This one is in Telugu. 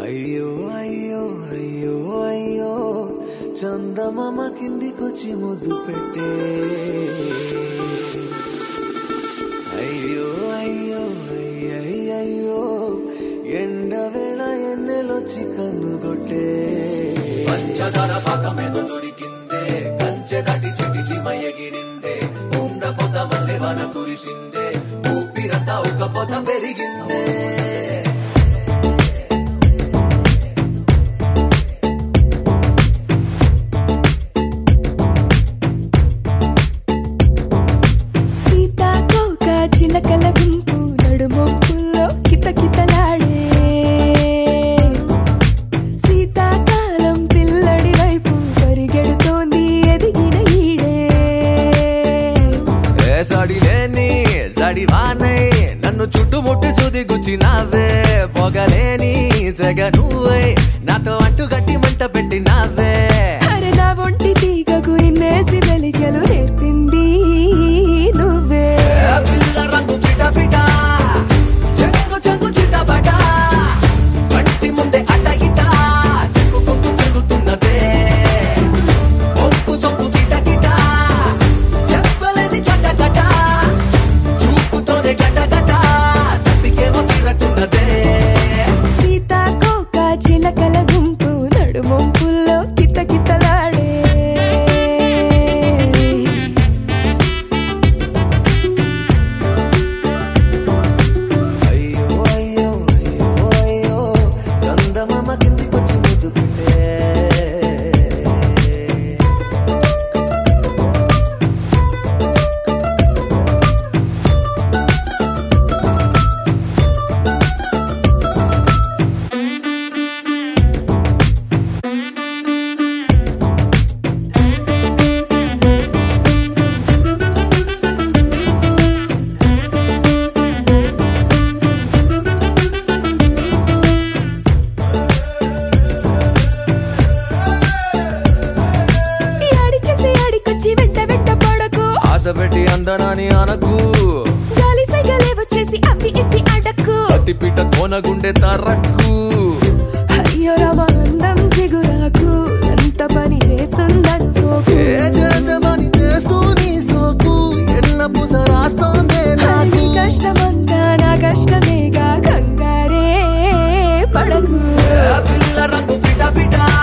అయ్యో అయ్యో అయ్యో అయ్యో చందమామ కిందికొచ్చి ముద్దు పెట్టే అయ్యో అయ్యో అయ్యయ్యో ఎండ వేళ ఎన్నెలొచ్చి కన్నుగొట్టే పంచదార పాకమేదో దొరికిందే కంచె దాటి చెటి చిమయగిరిందే ఉండ పొద మల్లె వన కురిసిందే ఊపిరంతా ఒక పొద పెరిగిందే సీతాకోక చిలకల గుంపు నడుమొంపుల్లో కితకితలాడే శీతాకాలం పిల్లడి వైపు పరిగెడుతోంది ఎదిగిన ఈడే ఏ సాడి లేని సాడి వానై నన్ను చుట్టుముట్టి చూది గుచ్చినావే పొగలేని సెగ నువ్వై నాతో అంటు గట్టి మంట పెట్టినావే అరే నా ఒంటి తీగకు ఇన్నేసి వెలిగలు నేర్పింది నువ్వే ఏ పిల్ల రంగు పిట పిట చెంగు చెంగు చిటపట కంటి ముందే అడ్డ ఇట చెక్కుకుంటూ తిరుగుతున్నదే ఒప్పు సొప్పు కిట కిట చెప్పలేని కట కట చూపుతోనే గట గట తప్పికేమో తిరట్టున్నదే సీతాకోక చిలకల గుంపు నడుమొంపుల్లో కితకితలాడే అయ్యో అయ్యో అయ్యో అయ్యో చందమామ కిందికొచ్చి ముద్దు పెట్టే ఈ ఆడికెళ్ళి ఆడికొచ్చి వెంట వెంట పడకు ఆశ పెట్టి అందనాని అనకు గాలి సైగలే వచ్చేసి అవి ఇవి అడక్కు అతిపిట తోనగుండె తరక్కు అయ్యో రామ అందం చిగురాకు ఎంత పని చేస్తుందనుకోకు ఏ చేసమని చేస్తూ నీ సోకు ఎల్ల పూస రాస్తోందే అది నాకు నీ కష్టమంతా నా కష్టమేగా కంగారే పడకు ఏ పిల్ల రంగు పిట పిట